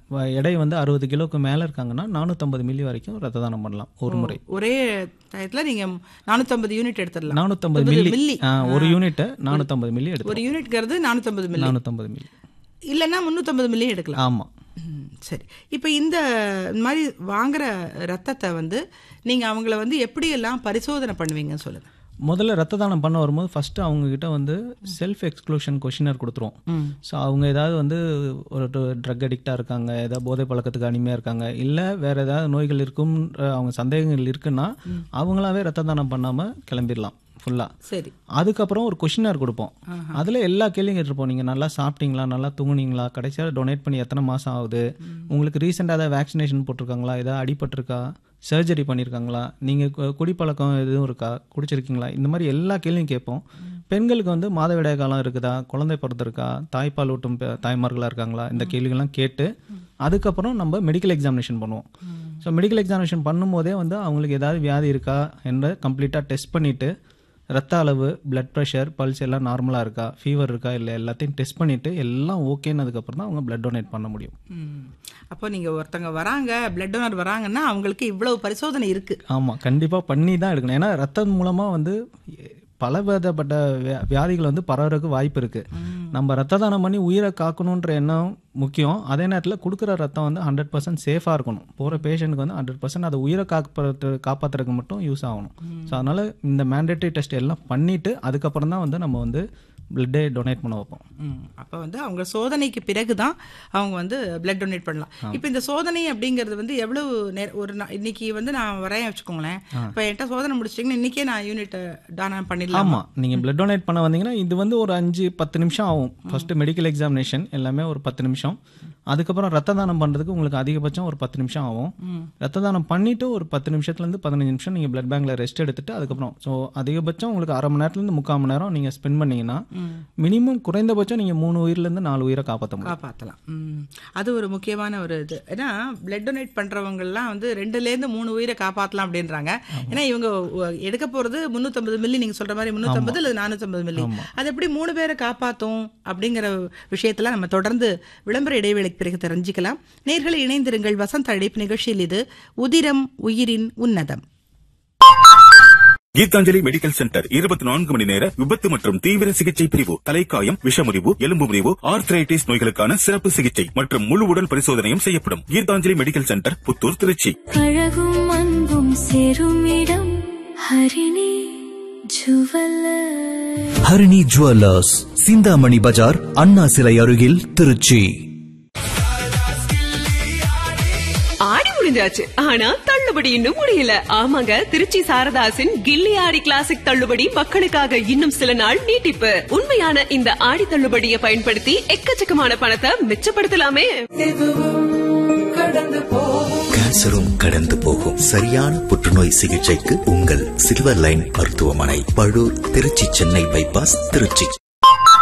வ- எடை வந்து அறுபது கிலோக்கு மேலே இருக்காங்கன்னா நானூற்றம்பது மில்லி வரைக்கும் ரத்த தானம் பண்ணலாம் ஒரு முறை ஒரே டயத்துல நீங்க நானூத்தம்பது யூனிட் எடுத்துடலாம் நானூற்றம்பது மில்லி. மில்லி ஆ, ஒரு யூனிட்டை நானூற்றம்பது மில்லி எடுத்து ஒரு யூனிட்ங்கிறது நானூத்தம்பது மில்லி நானூற்றம்பது மில்லி இல்லைன்னா முந்நூற்றம்பது மில்லி எடுக்கலாம் ஆமாம் ம், சரி இப்போ இந்த மாதிரி வாங்குற ரத்தத்தை வந்து நீங்க அவங்கள வந்து எப்படியெல்லாம் பரிசோதனை பண்ணுவீங்கன்னு சொல்லுங்க முதல்ல ரத்த தானம் பண்ண வரும்போது ஃபர்ஸ்ட் அவங்க கிட்ட வந்து செல்ஃப் எக்ஸ்க்ளூஷன் கொஷினர் கொடுத்துருவோம் ஸோ அவங்க ஏதாவது வந்து ஒரு ட்ரக் அடிக்டாக இருக்காங்க ஏதாவது போதை பழக்கத்துக்கு அடிமையாக இருக்காங்க இல்லை வேற ஏதாவது நோய்கள் இருக்கும் அவங்க சந்தேகங்கள் இருக்குன்னா அவங்களாவே ரத்த தானம் பண்ணாமல் கிளம்பிடலாம் ஃபுல்லாக சரி அதுக்கப்புறம் ஒரு கொஷினர் கொடுப்போம் அதில் எல்லா கேள்வியும் கேட்டிருப்போம் நீங்கள் நல்லா சாப்பிட்டீங்களா நல்லா தூங்குனீங்களா கடைசியாக டொனேட் பண்ணி எத்தனை மாதம் ஆகுது உங்களுக்கு ரீசெண்டாக ஏதாவது வேக்சினேஷன் போட்டிருக்காங்களா ஏதாவது அடிபட்டிருக்கா சர்ஜரி பண்ணியிருக்காங்களா நீங்கள் குடிப்பழக்கம் எதுவும் இருக்கா குடிச்சிருக்கீங்களா இந்த மாதிரி எல்லா கேள்வியும் கேட்போம் பெண்களுக்கு வந்து மாதவிடாய் காலம் இருக்குதா குழந்தை பிறந்திருக்கா தாய்ப்பால் ஊட்டும் பெ- தாய்மார்களாக இருக்காங்களா இந்த கேள்விகள்லாம் கேட்டு அதுக்கப்புறம் நம்ம மெடிக்கல் எக்ஸாமினேஷன் பண்ணுவோம் ஸோ மெடிக்கல் எக்ஸாமினேஷன் பண்ணும்போதே வந்து அவங்களுக்கு ஏதாவது வியாதி இருக்கா என்ற கம்ப்ளீட்டாக டெஸ்ட் பண்ணிவிட்டு ரத்த அளவு பிளட் ப்ரெஷர் பல்ஸ் எல்லாம் நார்மலாக இருக்கா ஃபீவர் இருக்கா இல்லை எல்லாத்தையும் டெஸ்ட் பண்ணிவிட்டு எல்லாம் ஓகேனதுக்கப்புறம் தான் அவங்க பிளட் டொனேட் பண்ண முடியும் ம். அப்போ நீங்க ஒருத்தங்க வராங்க பிளட் டோனர் வராங்கன்னா அவங்களுக்கு இவ்வளவு பரிசோதனை இருக்கு ஆமாம் கண்டிப்பாக பண்ணி தான் எடுக்கணும் ஏன்னா ரத்தம் மூலமாக வந்து பலவிதப்பட்ட வியா- வியாதிகள் வந்து பரவறதுக்கு வாய்ப்பு இருக்கு நம்ம ரத்த தானம் பண்ணி உயிரை காக்கணுன்ற எண்ணம் முக்கியம் அதே நேரத்தில் கொடுக்குற ரத்தம் வந்து ஹண்ட்ரட் பர்சன்ட் சேஃபாக இருக்கணும் போகிற பேஷண்ட்டுக்கு வந்து ஹண்ட்ரட் பர்சன்ட் அதை உயிரை காப்பாற்று காப்பாற்றுறதுக்கு மட்டும் யூஸ் ஆகணும் ஸோ அதனால் இந்த மேண்டேட்டரி டெஸ்ட் எல்லாம் பண்ணிவிட்டு அதுக்கப்புறம் தான் வந்து நம்ம வந்து பிளட்டே டொனேட் பண்ண வைப்போம் ம். அப்ப வந்து அவங்க சோதனைக்கு பிறகுதான் அவங்க வந்து பிளட் டொனேட் பண்ணலாம் இப்போ இந்த சோதனை அப்படிங்கிறது வந்து எவ்வளவு நேர ஒரு நா- இன்னைக்கு வந்து நான் வரேன் வச்சுக்கோங்களேன் இப்போ என்கிட்ட சோதனை முடிச்சிட்டிங்கன்னா இன்னைக்கே நான் யூனிட் தானம் பண்ணிடலாம் ஆமாம் நீங்கள் பிளட் டொனேட் பண்ண வந்தீங்கன்னா இது வந்து ஒரு அஞ்சு பத்து நிமிஷம் ஆகும் ஃபர்ஸ்ட் மெடிக்கல் எக்ஸாமினேஷன் எல்லாமே ஒரு பத்து நிமிஷம் அதுக்கப்புறம் ரத்த தானம் பண்ணுறதுக்கு உங்களுக்கு அதிகபட்சம் ஒரு பத்து நிமிஷம் ஆகும் ரத்த தானம் பண்ணிட்டு ஒரு பத்து நிமிஷத்துலேருந்து பதினஞ்சு நிமிஷம் நீங்கள் பிளட் பேங்க்ல ரெஸ்ட் எடுத்துட்டு அதுக்கப்புறம் ஸோ அதிகபட்சம் உங்களுக்கு அரை மணி நேரத்துலேருந்து முக்கால் மணி நேரம் நீங்கள் ஸ்பெண்ட் பண்ணீங்கன்னா மினிமம் குறைந்தபட்சம் நீங்கள் மூணு உயிர்லேருந்து நாலு உயிரை காப்பாற்ற முடியும் காப்பாற்றலாம் ம். அது ஒரு முக்கியமான ஒரு இது ஏன்னா பிளட் டொனேட் பண்றவங்கலாம் வந்து ரெண்டுலேருந்து மூணு உயிரை காப்பாற்றலாம் அப்படின்றாங்க ஏன்னா இவங்க ஒ- எடுக்க போறது முந்நூற்றம்பது மில்லி நீங்க சொல்ற மாதிரி முந்நூற்றம்பது இல்லை நானூற்றம்பது மில்லி அது எப்படி மூணு பேரை காப்பாற்றும் அப்படிங்கிற விஷயத்துல நம்ம தொடர்ந்து விளம்பர இடைவேளைக்கு பிறகு தெரிஞ்சுக்கலாம் நேர்களை இணைந்திருங்கள் வசந்த அழைப்பு நிகழ்ச்சியில் இது உதிரம் உயிரின் உன்னதம் கீதாஞ்சலி மெடிக்கல் சென்டர் இருபத்தி நான்கு மணி நேர விபத்து மற்றும் தீவிர சிகிச்சை பிரிவு தலைக்காயம் விஷமுறிவு எலும்பு முறிவு ஆர்த்ரைட்டிஸ் நோய்களுக்கான சிறப்பு சிகிச்சை மற்றும் முழு உடல் பரிசோதனையும் செய்யப்படும் கீதாஞ்சலி மெடிக்கல் சென்டர் புத்தூர் திருச்சி அழகும் அன்பும் சேரும் இடம் ஹரிணி ஜுவல்லர் ஹரிணி ஜுவல்லர்ஸ் சிந்தாமணி பஜார் அண்ணா சிலை அருகில் திருச்சி ஆடி முடிஞ்சாச்சு ஆனா தள்ளுபடி இன்னும் முடியல ஆமாங்க திருச்சி சாரதாசின் கில்லி ஆடி கிளாசிக் தள்ளுபடி மக்களுக்காக இன்னும் சில நாள் நீட்டிப்பு உண்மையான இந்த ஆடி தள்ளுபடியை பயன்படுத்தி எக்கச்சக்கமான பணத்தை மிச்சப்படுத்தலாமே கேன்சரும் கடந்து போகும் சரியான புற்றுநோய் சிகிச்சைக்கு உங்கள் சில்வர் லைன் மருத்துவமனை பழூர் திருச்சி சென்னை பைபாஸ் திருச்சி